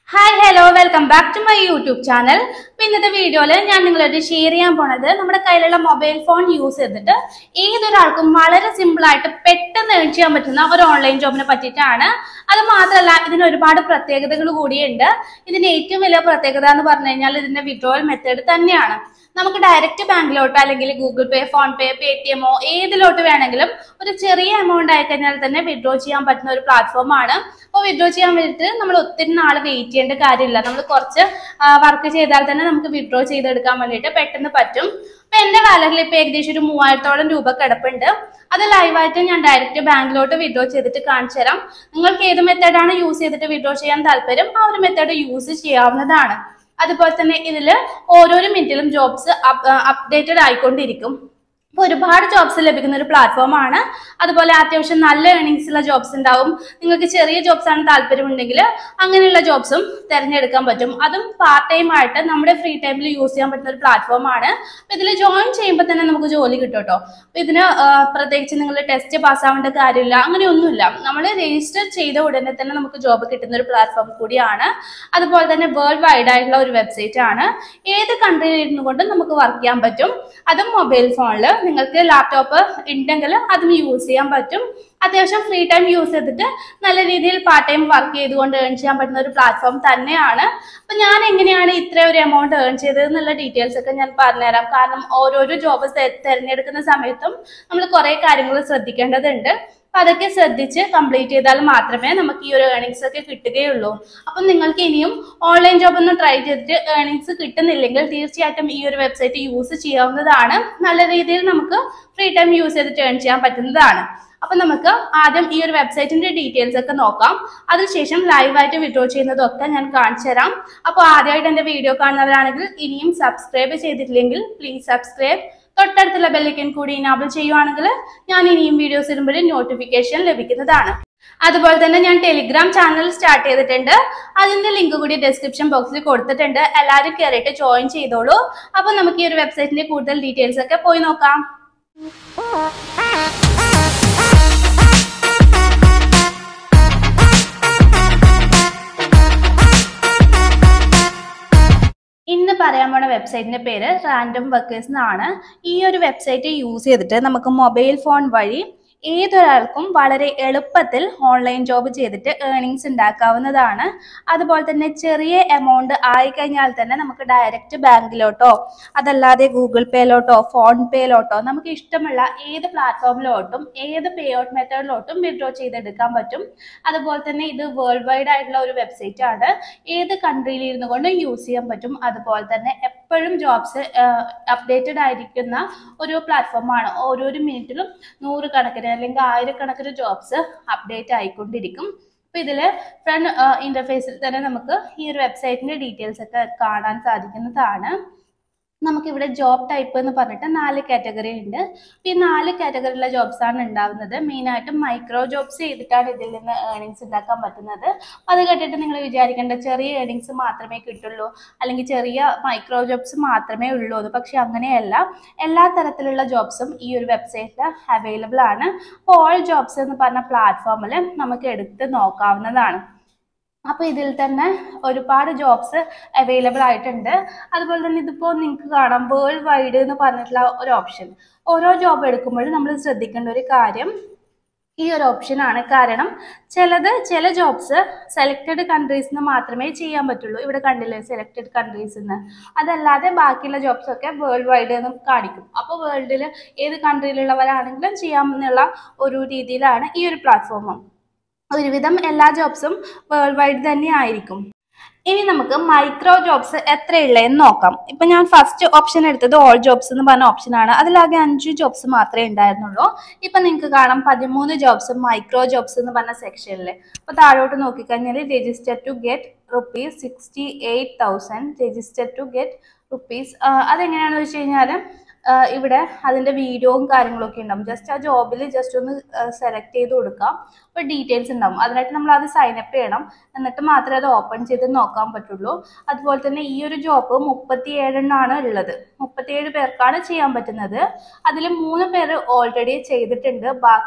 hi hello welcome back to my YouTube channel അപ്പൊ ഇന്നത്തെ വീഡിയോയിൽ ഞാൻ നിങ്ങളായിട്ട് ഷെയർ ചെയ്യാൻ പോണത് നമ്മുടെ കയ്യിലുള്ള മൊബൈൽ ഫോൺ യൂസ് ചെയ്തിട്ട് ഏതൊരാൾക്കും വളരെ സിമ്പിൾ ആയിട്ട് പെട്ടെന്ന് ഏൺ ചെയ്യാൻ പറ്റുന്ന ഒരു ഓൺലൈൻ ജോബിനെ പറ്റിയിട്ടാണ് അത് മാത്രമല്ല ഇതിന് ഒരുപാട് പ്രത്യേകതകൾ കൂടിയുണ്ട് ഇതിന്റെ ഏറ്റവും വലിയ പ്രത്യേകത എന്ന് പറഞ്ഞു കഴിഞ്ഞാൽ ഇതിന്റെ വിഡ്രോവൽ മെത്തേഡ് തന്നെയാണ് നമുക്ക് ഡയറക്റ്റ് ബാങ്കിലോട്ടോ അല്ലെങ്കിൽ ഗൂഗിൾ പേ ഫോൺ പേ പേ ടി എമ്മോ ഏതിലോട്ട് വേണമെങ്കിലും ഒരു ചെറിയ എമൗണ്ട് ആയി കഴിഞ്ഞാൽ തന്നെ വിഡ്രോ ചെയ്യാൻ പറ്റുന്ന ഒരു പ്ലാറ്റ്ഫോം ആണ് അപ്പോൾ വിഡ്രോ ചെയ്യാൻ വേണ്ടിയിട്ട് നമ്മൾ ഒത്തിരി നാൾ വെയിറ്റ് ചെയ്യേണ്ട കാര്യമില്ല നമ്മൾ കുറച്ച് വർക്ക് ചെയ്താൽ തന്നെ നമുക്ക് വിഡ്രോ ചെയ്തെടുക്കാൻ വേണ്ടിയിട്ട് പെട്ടെന്ന് പറ്റും അപ്പൊ എന്റെ വാലറ്റിൽ ഇപ്പൊ ഏകദേശം ഒരു മൂവായിരത്തോളം രൂപ കിടപ്പുണ്ട് അത് ലൈവായിട്ട് ഞാൻ ഡയറക്റ്റ് ബാങ്കിലോട്ട് വിഡ്രോ ചെയ്തിട്ട് കാണിച്ചു തരാം നിങ്ങൾക്ക് ഏത് മെത്തേഡാണ് യൂസ് ചെയ്തിട്ട് വിഡ്രോ ചെയ്യാൻ താല്പര്യം ആ ഒരു മെത്തേഡ് യൂസ് ചെയ്യാവുന്നതാണ് അതുപോലെ തന്നെ ഇതിൽ ഓരോരോ മിനിറ്റിലും ജോബ്സ് അപ്ഡേറ്റഡ് ആയിക്കൊണ്ടിരിക്കും അപ്പോൾ ഒരുപാട് ജോബ്സ് ലഭിക്കുന്ന ഒരു പ്ലാറ്റ്ഫോം ആണ് അതുപോലെ അത്യാവശ്യം നല്ല ഏണിങ്സ് ഉള്ള ജോബ്സ് ഉണ്ടാവും നിങ്ങൾക്ക് ചെറിയ ജോബ്സ് ആണ് താല്പര്യമുണ്ടെങ്കിൽ അങ്ങനെയുള്ള ജോബ്സും തിരഞ്ഞെടുക്കാൻ പറ്റും അതും പാർട്ട് ടൈം ആയിട്ട് നമ്മുടെ ഫ്രീ ടൈമിൽ യൂസ് ചെയ്യാൻ പറ്റുന്ന ഒരു പ്ലാറ്റ്ഫോം ആണ് അപ്പൊ ഇതിൽ ജോയിൻ ചെയ്യുമ്പോൾ തന്നെ നമുക്ക് ജോലി കിട്ടും കേട്ടോ അപ്പൊ ഇതിന് ആ, പ്രത്യേകിച്ച് നിങ്ങൾ ടെസ്റ്റ് പാസ്സാവേണ്ട കാര്യമില്ല അങ്ങനെയൊന്നുമില്ല നമ്മൾ രജിസ്റ്റർ ചെയ്ത ഉടനെ തന്നെ നമുക്ക് ജോബ് കിട്ടുന്ന ഒരു പ്ലാറ്റ്ഫോം കൂടിയാണ് അതുപോലെ തന്നെ വേൾഡ് വൈഡ് ആയിട്ടുള്ള ഒരു വെബ്സൈറ്റ് ആണ് ഏത് കൺട്രിയിൽ ഇരുന്നു കൊണ്ട് നമുക്ക് വർക്ക് ചെയ്യാൻ പറ്റും അതും മൊബൈൽ ഫോണിൽ നിങ്ങൾക്ക് ലാപ്ടോപ്പ് ഉണ്ടെങ്കിൽ അതും യൂസ് ചെയ്യാൻ പറ്റും അത്യാവശ്യം ഫ്രീ ടൈം യൂസ് ചെയ്തിട്ട് നല്ല രീതിയിൽ പാർട്ട് ടൈം വർക്ക് ചെയ്തുകൊണ്ട് ഏൺ ചെയ്യാൻ പറ്റുന്ന ഒരു പ്ലാറ്റ്ഫോം തന്നെയാണ് അപ്പൊ ഞാൻ എങ്ങനെയാണ് ഇത്ര ഒരു എമൗണ്ട് ഏൺ ചെയ്തത് എന്നുള്ള ഡീറ്റെയിൽസ് ഒക്കെ ഞാൻ പറഞ്ഞുതരാം കാരണം ഓരോരോ ജോബ് തിരഞ്ഞെടുക്കുന്ന സമയത്തും നമ്മൾ കുറെ കാര്യങ്ങൾ ശ്രദ്ധിക്കേണ്ടതുണ്ട് അപ്പൊ അതൊക്കെ ശ്രദ്ധിച്ച് കംപ്ലീറ്റ് ചെയ്താൽ മാത്രമേ നമുക്ക് ഈ ഒരു ഏർണിങ്സ് ഒക്കെ കിട്ടുകയുള്ളൂ അപ്പം നിങ്ങൾക്ക് ഇനിയും ഓൺലൈൻ ജോബ് ഒന്ന് ട്രൈ ചെയ്തിട്ട് ഏർണിങ്സ് കിട്ടുന്നില്ലെങ്കിൽ തീർച്ചയായിട്ടും ഈ ഒരു വെബ്സൈറ്റ് യൂസ് ചെയ്യാവുന്നതാണ് നല്ല രീതിയിൽ നമുക്ക് ഫ്രീ ടൈം യൂസ് ചെയ്തിട്ട് ഏൺ ചെയ്യാൻ പറ്റുന്നതാണ് അപ്പൊ നമുക്ക് ആദ്യം ഈ ഒരു വെബ്സൈറ്റിന്റെ ഡീറ്റെയിൽസ് ഒക്കെ നോക്കാം അതിനുശേഷം ലൈവായിട്ട് വിഡ്രോ ചെയ്യുന്നതൊക്കെ ഞാൻ കാണിച്ചു തരാം അപ്പോൾ ആദ്യമായിട്ട് എന്റെ വീഡിയോ കാണുന്നവരാണെങ്കിൽ ഇനിയും സബ്സ്ക്രൈബ് ചെയ്തിട്ടില്ലെങ്കിൽ പ്ലീസ് സബ്സ്ക്രൈബ് തൊട്ടടുത്തുള്ള ബെല്ലൈക്കൻ കൂടി ഇനാബിൾ ചെയ്യുവാണെങ്കിൽ ഞാൻ ഇനിയും വീഡിയോസ് ഇടുമ്പോൾ നോട്ടിഫിക്കേഷൻ ലഭിക്കുന്നതാണ് അതുപോലെ തന്നെ ഞാൻ ടെലിഗ്രാം ചാനൽ സ്റ്റാർട്ട് ചെയ്തിട്ടുണ്ട് അതിന്റെ ലിങ്ക് കൂടി ഡിസ്ക്രിപ്ഷൻ ബോക്സിൽ കൊടുത്തിട്ടുണ്ട് എല്ലാവരും കയറിയിട്ട് ജോയിൻ ചെയ്തോളൂ അപ്പൊ നമുക്ക് ഈ ഒരു വെബ്സൈറ്റിന്റെ കൂടുതൽ ഡീറ്റെയിൽസ് ഒക്കെ പോയി നോക്കാം ഇന്ന് പറയാൻ പോണ വെബ്സൈറ്റിന്റെ പേര് റാൻഡം വർക്കേഴ്സ് എന്നാണ് ഈ ഒരു വെബ്സൈറ്റ് യൂസ് ചെയ്തിട്ട് നമുക്ക് മൊബൈൽ ഫോൺ വഴി ഏതൊരാൾക്കും വളരെ എളുപ്പത്തിൽ ഓൺലൈൻ ജോബ് ചെയ്തിട്ട് ഏർണിങ്സ് ഉണ്ടാക്കാവുന്നതാണ് അതുപോലെ തന്നെ ചെറിയ എമൗണ്ട് ആയിക്കഴിഞ്ഞാൽ തന്നെ നമുക്ക് ഡയറക്റ്റ് ബാങ്കിലോട്ടോ അതല്ലാതെ ഗൂഗിൾ പേയിലോട്ടോ ഫോൺ പേയിലോട്ടോ നമുക്ക് ഇഷ്ടമുള്ള ഏത് പ്ലാറ്റ്ഫോമിലോട്ടും ഏത് പേ ഔട്ട് മെത്തേഡിലോട്ടും വിഡ്രോ ചെയ്തെടുക്കാൻ പറ്റും അതുപോലെ തന്നെ ഇത് വേൾഡ് വൈഡ് ആയിട്ടുള്ള ഒരു വെബ്സൈറ്റ് ആണ് ഏത് കൺട്രിയിൽ ഇരുന്നു കൊണ്ടും യൂസ് ചെയ്യാൻ പറ്റും അതുപോലെ തന്നെ എപ്പോഴും ജോബ്സ് അപ്ഡേറ്റഡ് ആയിരിക്കുന്ന ഒരു പ്ലാറ്റ്ഫോമാണ് ഓരോരോ മിനിറ്റിലും നൂറുകണക്കിന് അല്ലെങ്കിൽ ആയിരക്കണക്കിന് ജോബ്സ് അപ്ഡേറ്റ് ആയിക്കൊണ്ടിരിക്കും അപ്പോൾ ഇതിൽ ഫ്രണ്ട് ഇന്റർഫേസിൽ തന്നെ നമുക്ക് ഈ ഒരു വെബ്സൈറ്റിന്റെ ഡീറ്റെയിൽസ് ഒക്കെ കാണാൻ സാധിക്കുന്നതാണ് നമുക്കിവിടെ ജോബ് ടൈപ്പ് എന്ന് പറഞ്ഞിട്ട് നാല് കാറ്റഗറി ഉണ്ട് അപ്പോൾ ഈ നാല് കാറ്റഗറിയിലുള്ള ജോബ്സ് ആണ് ഉണ്ടാവുന്നത് മെയിനായിട്ടും മൈക്രോ ജോബ്സ് ചെയ്തിട്ടാണ് ഇതിൽ നിന്ന് ഏർണിങ്സ് ഉണ്ടാക്കാൻ പറ്റുന്നത് അത് കേട്ടിട്ട് നിങ്ങൾ വിചാരിക്കേണ്ട ചെറിയ ഏർണിങ്സ് മാത്രമേ കിട്ടുള്ളൂ അല്ലെങ്കിൽ ചെറിയ മൈക്രോ ജോബ്സ് മാത്രമേ ഉള്ളൂ എന്ന് പക്ഷെ അങ്ങനെയല്ല എല്ലാ തരത്തിലുള്ള ജോബ്സും ഈ ഒരു വെബ്സൈറ്റിൽ അവൈലബിൾ ആണ് അപ്പോൾ ഓൾ ജോബ്സ് എന്ന് പറഞ്ഞ പ്ലാറ്റ്ഫോമിൽ നമുക്ക് എടുത്ത് നോക്കാവുന്നതാണ് അപ്പോൾ ഇതിൽ തന്നെ ഒരുപാട് ജോബ്സ് അവൈലബിൾ ആയിട്ടുണ്ട് അതുപോലെ തന്നെ ഇതിപ്പോൾ നിങ്ങൾക്ക് കാണാം വേൾഡ് വൈഡ് എന്ന് പറഞ്ഞിട്ടുള്ള ഒരു ഓപ്ഷൻ ഓരോ ജോബ് എടുക്കുമ്പോഴും നമ്മൾ ശ്രദ്ധിക്കേണ്ട ഒരു കാര്യം ഈ ഒരു ഓപ്ഷൻ ആണ് കാരണം ചിലത് ചില ജോബ്സ് സെലക്റ്റഡ് കൺട്രീസിൽ നിന്ന് മാത്രമേ ചെയ്യാൻ പറ്റുള്ളൂ ഇവിടെ കണ്ടില്ലേ സെലക്റ്റഡ് കൺട്രീസിൽ നിന്ന് അതല്ലാതെ ബാക്കിയുള്ള ജോബ്സ് ഒക്കെ വേൾഡ് വൈഡ് എന്ന് കാണിക്കും അപ്പോൾ വേൾഡിൽ ഏത് കൺട്രിയിലുള്ളവരാണെങ്കിലും ചെയ്യാമെന്നുള്ള ഒരു രീതിയിലാണ് ഈ ഒരു പ്ലാറ്റ്ഫോമും ഒരുവിധം എല്ലാ ജോബ്സും വേൾഡ് വൈഡ് തന്നെ ആയിരിക്കും ഇനി നമുക്ക് മൈക്രോ ജോബ്സ് എത്രയുള്ളതെന്ന് നോക്കാം ഇപ്പൊ ഞാൻ ഫസ്റ്റ് ഓപ്ഷൻ എടുത്തത് ഓൾ ജോബ്സ് എന്ന് പറഞ്ഞ ഓപ്ഷനാണ് അതിലാകെ അഞ്ച് ജോബ്സ് മാത്രമേ ഉണ്ടായിരുന്നുള്ളൂ ഇപ്പൊ നിങ്ങൾക്ക് കാണാം പതിമൂന്ന് ജോബ്സ് മൈക്രോ ജോബ്സ് എന്ന് പറഞ്ഞ സെക്ഷനിൽ അപ്പൊ താഴോട്ട് നോക്കിക്കഴിഞ്ഞാൽ register to get rupees sixty eight thousand register to get rupees അതെങ്ങനെയാണെന്ന് വെച്ച് കഴിഞ്ഞാൽ ഇവിടെ അതിന്റെ വീഡിയോയും കാര്യങ്ങളൊക്കെ ഉണ്ടാവും ജസ്റ്റ് ആ ജോബിൽ ജസ്റ്റ് ഒന്ന് സെലക്ട് ചെയ്ത് കൊടുക്കാം അപ്പോൾ ഡീറ്റെയിൽസ് ഉണ്ടാവും അതിനായിട്ട് നമ്മൾ അത് സൈൻ അപ്പ് ചെയ്യണം എന്നിട്ട് മാത്രമേ അത് ഓപ്പൺ ചെയ്ത് നോക്കാൻ പറ്റുള്ളൂ അതുപോലെ തന്നെ ഈ ഒരു ജോബ് മുപ്പത്തി ഏഴെണ്ണാണ് ഉള്ളത് മുപ്പത്തിയേഴ് പേർക്കാണ് ചെയ്യാൻ പറ്റുന്നത് അതിൽ മൂന്ന് പേര് ഓൾറെഡി ചെയ്തിട്ടുണ്ട് ബാക്കി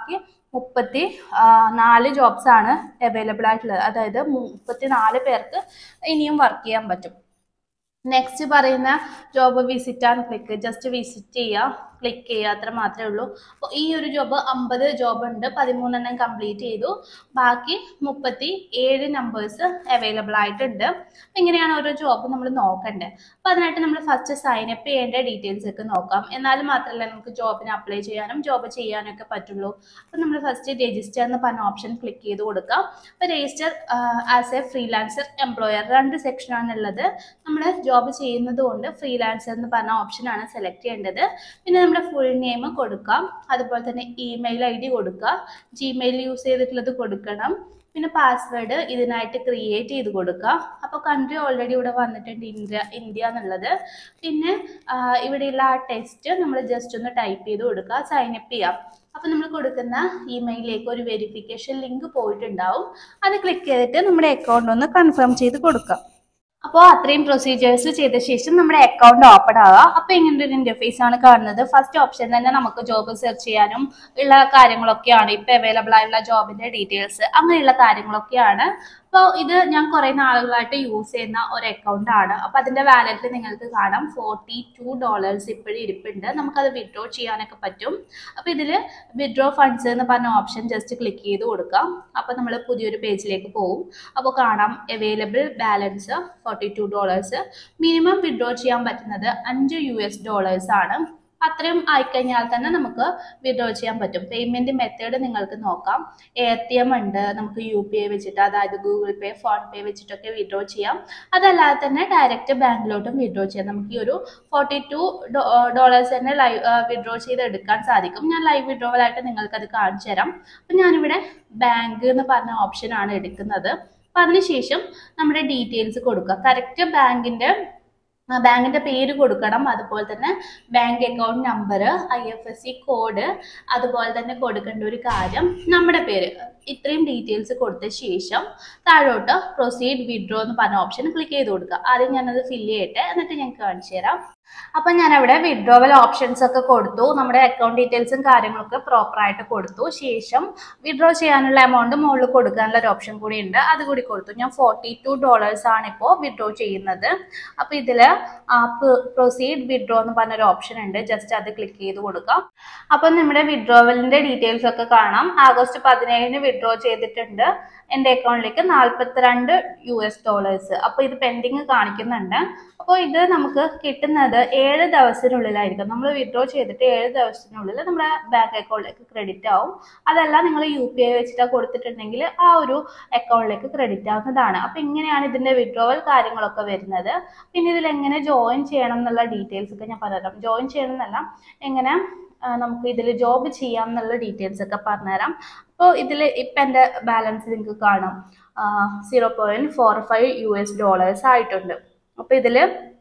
മുപ്പത്തി ആ, നാല് ജോബ്സ് ആണ് അവൈലബിൾ ആയിട്ടുള്ളത് അതായത് മുപ്പത്തി നാല് പേർക്ക് ഇനിയും വർക്ക് ചെയ്യാൻ പറ്റും നെക്സ്റ്റ് പറയുന്ന job visit and click just visit ചെയ്യുക ക്ലിക്ക് ചെയ്യുക അത്ര മാത്രമേ ഉള്ളൂ അപ്പോൾ ഈ ഒരു ജോബ് അമ്പത് ജോബ് ഉണ്ട് പതിമൂന്നെണ്ണം കംപ്ലീറ്റ് ചെയ്തു ബാക്കി മുപ്പത്തി ഏഴ് നമ്പേഴ്സ് അവൈലബിൾ ആയിട്ടുണ്ട് അപ്പോൾ ഇങ്ങനെയാണ് ഓരോ ജോബ് നമ്മൾ നോക്കേണ്ടത് അപ്പോൾ അതിനായിട്ട് നമ്മൾ ഫസ്റ്റ് സൈൻ അപ്പ് ചെയ്യേണ്ട ഡീറ്റെയിൽസ് ഒക്കെ നോക്കാം എന്നാൽ മാത്രമല്ല നമുക്ക് ജോബിന് അപ്ലൈ ചെയ്യാനും ജോബ് ചെയ്യാനും ഒക്കെ പറ്റുള്ളൂ അപ്പോൾ നമ്മൾ ഫസ്റ്റ് രജിസ്റ്റർ എന്ന് പറഞ്ഞ ഓപ്ഷൻ ക്ലിക്ക് ചെയ്ത് കൊടുക്കാം അപ്പോൾ register as a freelancer employer രണ്ട് സെക്ഷനാണ് ഉള്ളത് നമ്മൾ ജോബ് ചെയ്യുന്നത് കൊണ്ട് ഫ്രീലാൻസർ എന്ന് പറഞ്ഞ ഓപ്ഷനാണ് സെലക്ട് ചെയ്യേണ്ടത് പിന്നെ നമ്മുടെ ഫുൾ നെയിം കൊടുക്കാം അതുപോലെ തന്നെ ഇമെയിൽ ഐ ഡി കൊടുക്കുക ജിമെയിൽ യൂസ് ചെയ്തിട്ടുള്ളത് കൊടുക്കണം പിന്നെ പാസ്വേഡ് ഇതിനായിട്ട് ക്രിയേറ്റ് ചെയ്ത് കൊടുക്കുക അപ്പോൾ കൺട്രി ഓൾറെഡി ഇവിടെ വന്നിട്ടുണ്ട് ഇന്ത്യ ഇന്ത്യ എന്നുള്ളത് പിന്നെ ആ, ഇവിടെയുള്ള ആ ടെക്സ്റ്റ് നമ്മൾ ജസ്റ്റ് ഒന്ന് ടൈപ്പ് ചെയ്ത് കൊടുക്കുക സൈൻ അപ്പ് ചെയ്യാം അപ്പോൾ നമ്മൾ കൊടുക്കുന്ന ഇമെയിലിലേക്ക് ഒരു വെരിഫിക്കേഷൻ ലിങ്ക് പോയിട്ടുണ്ടാവും അത് ക്ലിക്ക് ചെയ്തിട്ട് നമ്മുടെ അക്കൗണ്ട് ഒന്ന് കൺഫേം ചെയ്ത് കൊടുക്കാം അപ്പോൾ അത്രയും പ്രൊസീജിയേഴ്സ് ചെയ്ത ശേഷം നമ്മുടെ അക്കൗണ്ട് ഓപ്പൺ ആവുക അപ്പോൾ ഇങ്ങനത്തെ ഒരു ഇന്റർഫേസ് ആണ് കാണുന്നത് ഫസ്റ്റ് ഓപ്ഷൻ തന്നെ നമുക്ക് ജോബ് സെർച്ച് ചെയ്യാനും ഉള്ള കാര്യങ്ങളൊക്കെയാണ് ഇപ്പോൾ അവൈലബിൾ ആയിട്ടുള്ള ജോബിന്റെ ഡീറ്റെയിൽസ് അങ്ങനെയുള്ള കാര്യങ്ങളൊക്കെയാണ് അപ്പോൾ ഇത് ഞാൻ കുറേ നാളുകളായിട്ട് യൂസ് ചെയ്യുന്ന ഒരു അക്കൗണ്ട് ആണ് അപ്പോൾ അതിന്റെ വാലറ്റിൽ നിങ്ങൾക്ക് കാണാം ഫോർട്ടി ടു ഡോളേഴ്സ് ഇപ്പോഴും ഇരിപ്പുണ്ട് നമുക്കത് വിഡ്രോ ചെയ്യാനൊക്കെ പറ്റും അപ്പോൾ ഇതിൽ വിഡ്രോ ഫണ്ട്സ് എന്ന് പറഞ്ഞ ഓപ്ഷൻ ജസ്റ്റ് ക്ലിക്ക് ചെയ്ത് കൊടുക്കാം അപ്പോൾ നമ്മൾ പുതിയൊരു പേജിലേക്ക് പോകും അപ്പോൾ കാണാം available balance forty two dollars minimum withdraw ചെയ്യാൻ പറ്റുന്നത് അഞ്ച് യു എസ് ഡോളേഴ്സ് ആണ് അത്രയും ആയിക്കഴിഞ്ഞാൽ തന്നെ നമുക്ക് വിഡ്രോ ചെയ്യാൻ പറ്റും പേയ്മെന്റ് മെത്തേഡ് നിങ്ങൾക്ക് നോക്കാം എ ടി എം ഉണ്ട് നമുക്ക് യു പി ഐ വെച്ചിട്ട് അതായത് ഗൂഗിൾ പേ ഫോൺ പേ വെച്ചിട്ടൊക്കെ വിഡ്രോ ചെയ്യാം അതല്ലാതെ തന്നെ ഡയറക്റ്റ് ബാങ്കിലോട്ടും വിഡ്രോ ചെയ്യാം നമുക്ക് ഈ ഒരു ഫോർട്ടി ടു ഡോളേഴ്സ് തന്നെ ലൈവ് വിഡ്രോ ചെയ്ത് എടുക്കാൻ സാധിക്കും ഞാൻ ലൈവ് വിഡ്രോവൽ ആയിട്ട് നിങ്ങൾക്കത് കാണിച്ചു തരാം അപ്പം ഞാനിവിടെ ബാങ്ക് എന്ന് പറഞ്ഞ ഓപ്ഷനാണ് എടുക്കുന്നത് അപ്പം അതിനുശേഷം നമ്മുടെ ഡീറ്റെയിൽസ് കൊടുക്കുക കറക്റ്റ് ബാങ്കിൻ്റെ ബാങ്കിന്റെ പേര് കൊടുക്കണം അതുപോലെ തന്നെ bank account number I F S C code അതുപോലെ തന്നെ കൊടുക്കേണ്ട ഒരു കാര്യം നമ്മുടെ പേര് ഇത്രയും ഡീറ്റെയിൽസ് കൊടുത്ത ശേഷം താഴോട്ട് പ്രൊസീഡ് വിഡ്രോ എന്ന് പറഞ്ഞ ഓപ്ഷൻ ക്ലിക്ക് ചെയ്ത് കൊടുക്കുക ആദ്യം ഞാനത് ഫില്ല് ചെയ്യട്ടെ എന്നിട്ട് ഞാൻ കാണിച്ചു തരാം അപ്പം ഞാൻ അവിടെ വിഡ്രോവൽ ഓപ്ഷൻസ് ഒക്കെ കൊടുത്തു നമ്മുടെ അക്കൗണ്ട് ഡീറ്റെയിൽസും കാര്യങ്ങളൊക്കെ പ്രോപ്പർ ആയിട്ട് കൊടുത്തു ശേഷം വിഡ്രോ ചെയ്യാനുള്ള എമൗണ്ട് മുകളിൽ കൊടുക്കാനുള്ള ഒരു ഓപ്ഷൻ കൂടി ഉണ്ട് അത് കൂടി കൊടുത്തു ഞാൻ ഫോർട്ടി ടു ഡോളേഴ്സ് ആണ് ഇപ്പോൾ വിഡ്രോ ചെയ്യുന്നത് അപ്പോൾ ഇതിൽ പ്രൊസീഡ് വിഡ്രോ എന്ന് പറഞ്ഞൊരു ഓപ്ഷൻ ഉണ്ട് ജസ്റ്റ് അത് ക്ലിക്ക് ചെയ്ത് കൊടുക്കാം അപ്പം നമ്മുടെ വിഡ്രോവലിന്റെ ഡീറ്റെയിൽസ് ഒക്കെ കാണാം ആഗസ്റ്റ് പതിനേഴിന് വിഡ്രോ ചെയ്തിട്ടുണ്ട് എൻ്റെ അക്കൗണ്ടിലേക്ക് നാൽപ്പത്തിരണ്ട് യു എസ് ഡോളേഴ്സ് അപ്പോൾ ഇത് പെൻഡിങ് കാണിക്കുന്നുണ്ട് അപ്പോൾ ഇത് നമുക്ക് കിട്ടുന്നത് ഏഴ് ദിവസത്തിനുള്ളിലായിരിക്കും നമ്മൾ വിഡ്രോ ചെയ്തിട്ട് ഏഴ് ദിവസത്തിനുള്ളിൽ നമ്മുടെ ബാങ്ക് അക്കൗണ്ടിലേക്ക് ക്രെഡിറ്റ് ആവും അതല്ല നിങ്ങൾ യു പി ഐ വെച്ചിട്ട് കൊടുത്തിട്ടുണ്ടെങ്കിൽ ആ ഒരു അക്കൗണ്ടിലേക്ക് ക്രെഡിറ്റ് ആവുന്നതാണ് അപ്പോൾ ഇങ്ങനെയാണ് ഇതിൻ്റെ വിഡ്രോവൽ കാര്യങ്ങളൊക്കെ വരുന്നത് പിന്നെ ഇതിൽ എങ്ങനെ ജോയിൻ ചെയ്യണം എന്നുള്ള ഡീറ്റെയിൽസ് ഒക്കെ ഞാൻ പറഞ്ഞുതരാം ജോയിൻ ചെയ്യണം എന്നല്ല എങ്ങനെ ആ, നമുക്ക് ഇതിൽ ജോബ് ചെയ്യാം എന്നുള്ള ഡീറ്റെയിൽസ് ഒക്കെ പറഞ്ഞുതരാം അപ്പോൾ ഇതിൽ ഇപ്പം എൻ്റെ ബാലൻസ് നിങ്ങൾക്ക് കാണാം zero point four five U S dollars ആയിട്ടുണ്ട് അപ്പോൾ ഇതിൽ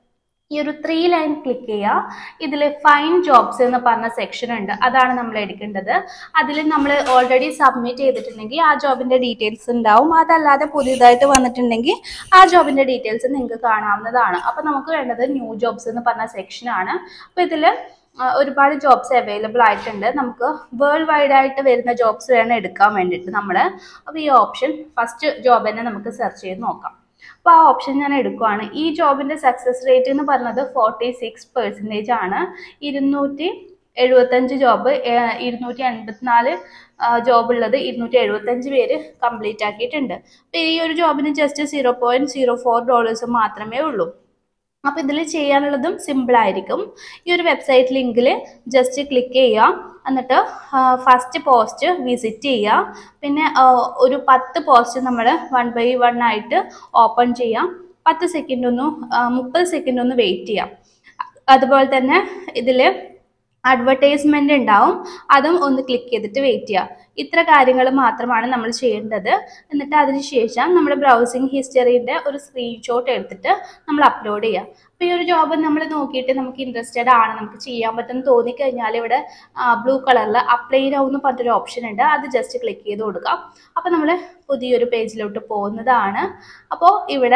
ഈ ഒരു ത്രീ ലൈൻ ക്ലിക്ക് ചെയ്യുക ഇതിൽ ഫൈൻ ജോബ്സ് എന്ന് പറഞ്ഞ സെക്ഷൻ ഉണ്ട് അതാണ് നമ്മൾ എടുക്കേണ്ടത് അതിൽ നമ്മൾ ഓൾറെഡി സബ്മിറ്റ് ചെയ്തിട്ടുണ്ടെങ്കിൽ ആ ജോബിൻ്റെ ഡീറ്റെയിൽസ് ഉണ്ടാവും അതല്ലാതെ പുതിയതായിട്ട് വന്നിട്ടുണ്ടെങ്കിൽ ആ ജോബിൻ്റെ ഡീറ്റെയിൽസ് നിങ്ങൾക്ക് കാണാവുന്നതാണ് അപ്പോൾ നമുക്ക് വേണ്ടത് ന്യൂ ജോബ്സ് എന്ന് പറഞ്ഞ സെക്ഷനാണ് അപ്പോൾ ഇതിൽ ഒരുപാട് ജോബ്സ് അവൈലബിൾ ആയിട്ടുണ്ട് നമുക്ക് വേൾഡ് വൈഡ് ആയിട്ട് വരുന്ന ജോബ്സ് വേണം എടുക്കാൻ വേണ്ടിയിട്ട് നമ്മൾ അപ്പോൾ ഈ ഓപ്ഷൻ ഫസ്റ്റ് ജോബ് തന്നെ നമുക്ക് സെർച്ച് ചെയ്ത് നോക്കാം അപ്പോൾ ആ ഓപ്ഷൻ ഞാൻ എടുക്കുവാണ് ഈ ജോബിൻ്റെ സക്സസ് റേറ്റ് എന്ന് പറഞ്ഞത് ഫോർട്ടി സിക്സ് പെർസെൻറ്റേജ് ആണ് ഇരുന്നൂറ്റി എഴുപത്തഞ്ച് ജോബ് ഇരുന്നൂറ്റി എൺപത്തിനാല് ജോബ് ഉള്ളത് ഇരുന്നൂറ്റി എഴുപത്തഞ്ച് പേര് കംപ്ലീറ്റ് ആക്കിയിട്ടുണ്ട് അപ്പോൾ ഈ ഒരു ജോബിന് just zero point zero four dollars മാത്രമേ ഉള്ളൂ അപ്പോൾ ഇതിൽ ചെയ്യാനുള്ളതും സിമ്പിൾ ആയിരിക്കും ഈ ഒരു വെബ്സൈറ്റ് ലിങ്കിൽ ജസ്റ്റ് ക്ലിക്ക് ചെയ്യുക എന്നിട്ട് ഫസ്റ്റ് പോസ്റ്റ് വിസിറ്റ് ചെയ്യുക പിന്നെ ആ, ഒരു പത്ത് പോസ്റ്റ് നമ്മൾ വൺ ബൈ വൺ ആയിട്ട് ഓപ്പൺ ചെയ്യാം പത്ത് സെക്കൻഡ് ഒന്ന് ആ, മുപ്പത് സെക്കൻഡ് ഒന്ന് വെയിറ്റ് ചെയ്യാം അതുപോലെ തന്നെ ഇതിൽ അഡ്വർടൈസ്മെന്റ് ഉണ്ടാവും അതും ഒന്ന് ക്ലിക്ക് ചെയ്തിട്ട് വെയിറ്റ് ചെയ്യുക ഇത്ര കാര്യങ്ങൾ മാത്രമാണ് നമ്മൾ ചെയ്യേണ്ടത് എന്നിട്ട് അതിനുശേഷം നമ്മുടെ ബ്രൗസിങ് ഹിസ്റ്ററിയുടെ ഒരു സ്ക്രീൻഷോട്ട് എടുത്തിട്ട് നമ്മൾ അപ്ലോഡ് ചെയ്യുക അപ്പോൾ ഈ ഒരു ജോബ് നമ്മൾ നോക്കിയിട്ട് നമുക്ക് ഇൻട്രസ്റ്റഡ് ആണ് നമുക്ക് ചെയ്യാൻ പറ്റുമെന്ന് തോന്നിക്കഴിഞ്ഞാൽ ഇവിടെ ബ്ലൂ കളറിൽ അപ്ലൈ നൗ എന്ന് പറഞ്ഞൊരു ഓപ്ഷൻ ഉണ്ട് അത് ജസ്റ്റ് ക്ലിക്ക് ചെയ്ത് കൊടുക്കാം അപ്പോൾ നമ്മൾ പുതിയൊരു പേജിലോട്ട് പോകുന്നതാണ് അപ്പോൾ ഇവിടെ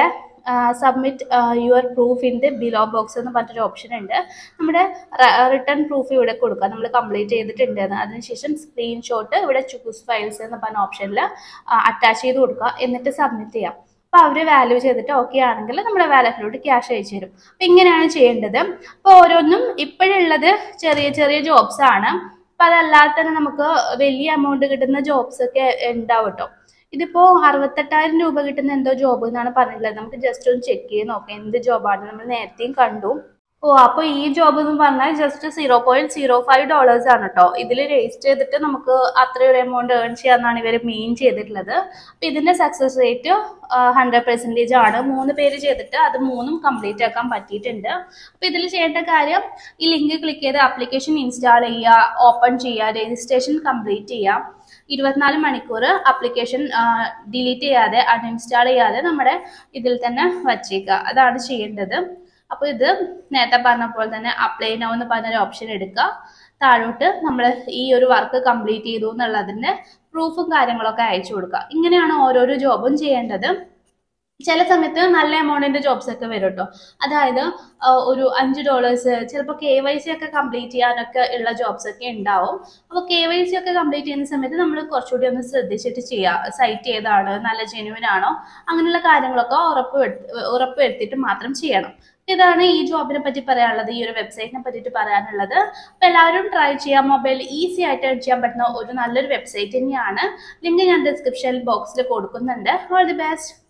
submit your proof in the below box എന്ന് പറഞ്ഞൊരു ഓപ്ഷൻ ഉണ്ട് നമ്മുടെ റിട്ടേൺ പ്രൂഫ് ഇവിടെ കൊടുക്കുക നമ്മൾ കംപ്ലീറ്റ് ചെയ്തിട്ടുണ്ട് എന്ന് അതിനുശേഷം സ്ക്രീൻഷോട്ട് ഇവിടെ ചൂസ് ഫയൽസ് എന്ന് പറഞ്ഞ ഓപ്ഷനിൽ അറ്റാച്ച് ചെയ്ത് കൊടുക്കുക എന്നിട്ട് സബ്മിറ്റ് ചെയ്യാം അപ്പോൾ അവർ വാല്യൂ ചെയ്തിട്ട് ഓക്കെ ആണെങ്കിൽ നമ്മുടെ വാലറ്റിലോട്ട് ക്യാഷ് അയച്ചു തരും അപ്പം ഇങ്ങനെയാണ് ചെയ്യേണ്ടത് അപ്പോൾ ഓരോന്നും ഇപ്പോഴുള്ളത് ചെറിയ ചെറിയ ജോബ്സ് ആണ് അപ്പം അതല്ലാതെ തന്നെ നമുക്ക് വലിയ എമൗണ്ട് കിട്ടുന്ന ജോബ്സ് ഒക്കെ ഉണ്ടാവും കേട്ടോ ഇതിപ്പോ അറുപത്തെട്ടായിരം രൂപ കിട്ടുന്ന എന്തോ ജോബ് എന്നാണ് പറഞ്ഞിട്ടുള്ളത് നമുക്ക് ജസ്റ്റ് ഒന്ന് ചെക്ക് ചെയ്ത് നോക്കാം എന്ത് ജോബാണ് നമ്മൾ നേരത്തെയും കണ്ടു ഓ അപ്പൊ ഈ ജോബ് എന്ന് പറഞ്ഞാൽ just zero point zero five dollars ആണ് കേട്ടോ ഇതിൽ രജിസ്റ്റർ ചെയ്തിട്ട് നമുക്ക് അത്രയൊരു എമൗണ്ട് ഏൺ ചെയ്യാന്നാണ് ഇവർ മെയിൻ ചെയ്തിട്ടുള്ളത് അപ്പൊ ഇതിന്റെ സക്സസ് റേറ്റ് ഹൺഡ്രഡ് പെർസെൻറ്റേജ് ആണ് മൂന്ന് പേര് ചെയ്തിട്ട് അത് മൂന്നും കംപ്ലീറ്റ് ആക്കാൻ പറ്റിയിട്ടുണ്ട് അപ്പൊ ഇതിൽ ചെയ്യേണ്ട കാര്യം ഈ ലിങ്ക് ക്ലിക്ക് ചെയ്ത് ആപ്ലിക്കേഷൻ ഇൻസ്റ്റാൾ ചെയ്യുക ഓപ്പൺ ചെയ്യുക രജിസ്ട്രേഷൻ കംപ്ലീറ്റ് ചെയ്യുക ഇരുപത്തിനാല് മണിക്കൂർ ആപ്ലിക്കേഷൻ ഡിലീറ്റ് ചെയ്യാതെ അൺഇൻസ്റ്റാൾ ചെയ്യാതെ നമ്മുടെ ഇതിൽ തന്നെ വച്ചേക്കുക അതാണ് ചെയ്യേണ്ടത് അപ്പോൾ ഇത് നേരത്തെ പറഞ്ഞ പോലെ തന്നെ അപ്ലൈ നൗ എന്ന് പറഞ്ഞൊരു ഓപ്ഷൻ എടുക്കുക താഴോട്ട് നമ്മൾ ഈ ഒരു വർക്ക് കംപ്ലീറ്റ് ചെയ്തു എന്നുള്ളതിൻ്റെ പ്രൂഫും കാര്യങ്ങളൊക്കെ അയച്ചു കൊടുക്കുക ഇങ്ങനെയാണ് ഓരോരോ ജോബും ചെയ്യേണ്ടത് ചില സമയത്ത് നല്ല എമൗണ്ടിന്റെ ജോബ്സ് ഒക്കെ വരും കേട്ടോ അതായത് ആ, ഒരു അഞ്ച് ഡോളേഴ്സ് ചിലപ്പോൾ കെ വൈ സി ഒക്കെ കംപ്ലീറ്റ് ചെയ്യാനൊക്കെ ഉള്ള ജോബ്സ് ഒക്കെ ഉണ്ടാവും അപ്പോൾ കെ വൈ സി ഒക്കെ കംപ്ലീറ്റ് ചെയ്യുന്ന സമയത്ത് നമ്മൾ കുറച്ചുകൂടി ഒന്ന് ശ്രദ്ധിച്ചിട്ട് ചെയ്യുക സൈറ്റ് ഏതാണ് നല്ല ജെനുവിൻ ആണോ അങ്ങനെയുള്ള കാര്യങ്ങളൊക്കെ ഉറപ്പ് വരുത്തി- ഉറപ്പ് വരുത്തിയിട്ട് മാത്രം ചെയ്യണം ഇതാണ് ഈ ജോബിനെ പറ്റി പറയാനുള്ളത് ഈ ഒരു വെബ്സൈറ്റിനെ പറ്റിയിട്ട് പറയാനുള്ളത് അപ്പോൾ എല്ലാവരും ട്രൈ ചെയ്യാം മൊബൈൽ ഈസി ആയിട്ട് earn ചെയ്യാൻ പറ്റുന്ന ഒരു നല്ലൊരു വെബ്സൈറ്റ് തന്നെയാണ് ലിങ്ക് ഞാൻ ഡിസ്ക്രിപ്ഷൻ ബോക്സിൽ കൊടുക്കുന്നുണ്ട് ഓൾ ദി ബെസ്റ്റ്